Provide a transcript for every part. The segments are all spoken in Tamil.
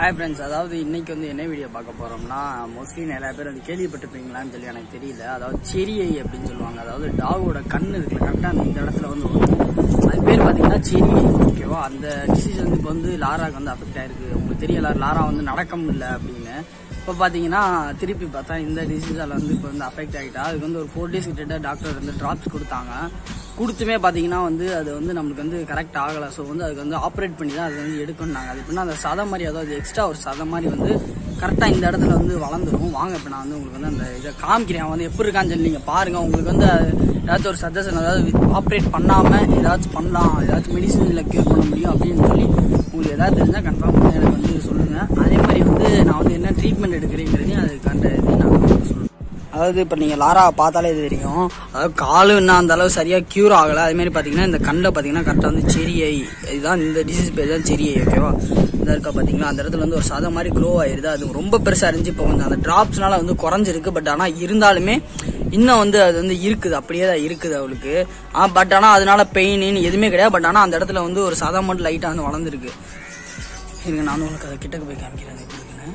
ஹாய் ஃப்ரெண்ட்ஸ் அதாவது இன்னைக்கு வந்து என்ன வீடியோ பார்க்க போறோம்னா மோஸ்ட்லி நிறைய பேர் வந்து கேள்விப்பட்டிருப்பீங்களான்னு சொல்லி எனக்கு தெரியல அதாவது செரியை அப்படின்னு சொல்லுவாங்க அதாவது டாகோட கண் இருக்குல்ல கரெக்டாக அந்த இந்த இடத்துல வந்து வரும் அது பேர் பார்த்தீங்கன்னா செரியை ஓகேவா அந்த டிசீஸ் வந்து இப்போ வந்து லாராக்கு வந்து அஃபெக்ட் ஆயிருக்கு உங்களுக்கு தெரியல லாரா வந்து நடக்க முடியல அப்படின்னு இப்போ பார்த்தீங்கன்னா திருப்பி பார்த்தா இந்த டிசீஸால் வந்து இப்போ வந்து அஃபெக்ட் ஆகிட்டா அதுக்கு வந்து ஒரு ஃபோர் டேஸ் கிட்ட டாக்டர் வந்து ட்ராப்ஸ் கொடுத்தாங்க கொடுத்துமே பார்த்தீங்கன்னா வந்து அது வந்து நம்மளுக்கு வந்து கரெக்ட் ஆகலை ஸோ வந்து அதுக்கு வந்து ஆப்ரேட் பண்ணி தான் அது வந்து எடுக்கணும்னாங்க அது எப்படின்னா அந்த சதை மாதிரி அதாவது எக்ஸ்ட்ரா ஒரு சதை மாதிரி வந்து கரெக்டாக இந்த இடத்துல வந்து வளர்ந்துரும் வாங்க இப்போ நான் வந்து உங்களுக்கு வந்து அந்த இதை காமிக்கிறேன் அவன் வந்து எப்படி இருக்கான்னு சொல்லி நீங்கள் பாருங்கள் உங்களுக்கு வந்து அது ஏதாச்சும் ஒரு சஜஷன் அதாவது ஆப்ரேட் பண்ணாமல் ஏதாச்சும் பண்ணலாம் ஏதாச்சும் மெடிசனில் க்யூர் பண்ண முடியும் அப்படின்னு சொல்லி உங்களுக்கு ஏதாவது தெரிஞ்சால் கன்ஃபார்ம் எனக்கு வந்து சொல்லுங்கள் அதே மாதிரி வந்து நான் வந்து என்ன ட்ரீட்மெண்ட் எடுக்கிறேங்கிறதையும் அது கண்ட இதையும் நான் உங்களுக்கு சொல்லுவேன் அதாவது இப்போ நீங்கள் லாரா பார்த்தாலே இது தெரியும் அதாவது காலு இன்னும் அந்த அளவு சரியாக க்யூர் ஆகலை அதே மாதிரி பார்த்தீங்கன்னா இந்த கண்ணில் பார்த்தீங்கன்னா கரெக்டாக வந்து செரியை இதுதான் இந்த டிசீஸ் பேர் தான் செரியை ஓகேவா இந்த இருக்கா பார்த்தீங்களா அந்த இடத்துல வந்து ஒரு சதை மாதிரி க்ரோ ஆயிருது அது ரொம்ப பெருசாக இருந்துச்சு இப்போ வந்து அந்த ட்ராப்ஸ்னால வந்து குறைஞ்சிருக்கு பட் ஆனால் இருந்தாலுமே இன்னும் வந்து அது வந்து இருக்குது அப்படியே தான் இருக்குது அவளுக்கு ஆ பட் ஆனால் அதனால பெயின்னு எதுவுமே கிடையாது பட் ஆனால் அந்த இடத்துல வந்து ஒரு சதை மட்டும் லைட்டாக வந்து வளர்ந்துருக்கு இருங்க நான் உங்களுக்கு அதை கிட்டக்கு போய் காமிக்கிறேன் அது எப்படி இருக்குன்னு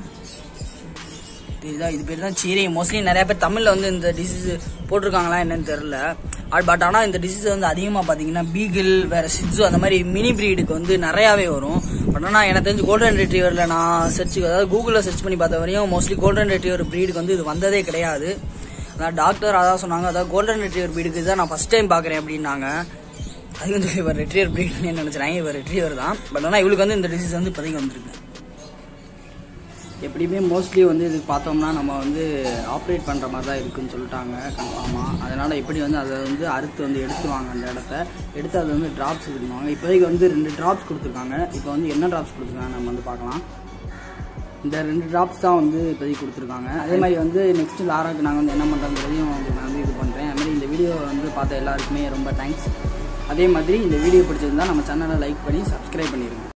இதுதான் இது பேர் தான் சீரை மோஸ்ட்லி நிறைய பேர் தமிழில் வந்து இந்த டிசீஸ் போட்டிருக்காங்களா என்னன்னு தெரில பட் ஆனால் இந்த டிசீஸ் வந்து அதிகமாக பார்த்தீங்கன்னா பீகிள் வேற சிட்ஸு அந்த மாதிரி மினி பிரீடுக்கு வந்து நிறையாவே வரும் பட் ஆனால் எனக்கு தெரிஞ்சு கோல்டன் ரெட்ரீவரில் நான் சர்ச் அதாவது கூகுளில் சர்ச் பண்ணி பார்த்த வரையும் மோஸ்ட்லி கோல்டன் ரெட்ரீவர் பிரீடுக்கு வந்து இது வந்ததே கிடையாது அதான் டாக்டர் அதான் சொன்னாங்க அதாவது கோல்டன் ரெட்ரீவர் பிரீடுக்கு தான் நான் ஃபஸ்ட் டைம் பார்க்குறேன் அப்படின்னாங்க அது வந்து இவர் ரெட்ரீவர் பிரீட்னு நினச்சிறாங்க இவர் ரெட்ரீவர் தான் பட் ஆனால் இவளுக்கு வந்து இந்த டிசீஸ் வந்து இப்போதைக்கு வந்திருக்கு எப்படியுமே மோஸ்ட்லி வந்து இது பார்த்தோம்னா நம்ம வந்து ஆப்ரேட் பண்ணுற மாதிரி தான் இருக்குன்னு சொல்லிட்டாங்க கன்ஃபார்மாக அதனால் எப்படி வந்து அதை வந்து அறுத்து வந்து எடுத்துருவாங்க அந்த இடத்த எடுத்து அதை வந்து ட்ராப்ஸ் விடுவாங்க இப்போதைக்கு வந்து ரெண்டு ட்ராப்ஸ் கொடுத்துருக்காங்க இப்போ வந்து என்ன ட்ராப்ஸ் கொடுத்துருக்காங்க நம்ம வந்து பார்க்கலாம் இந்த ரெண்டு ட்ராப்ஸ் தான் வந்து இப்போதைக்கு கொடுத்துருக்காங்க அதே மாதிரி வந்து நெக்ஸ்ட் லாராக்கு நாங்கள் வந்து என்ன பண்ணுறோங்கிறதையும் உங்களுக்கு நான் வந்து இது பண்ணுறேன் அது மாதிரி இந்த வீடியோ வந்து பார்த்த எல்லாருக்குமே ரொம்ப தேங்க்ஸ் அதே மாதிரி இந்த வீடியோ பிடிச்சிருந்தா நம்ம சேனலை லைக் பண்ணி சப்ஸ்கிரைப் பண்ணிடுங்க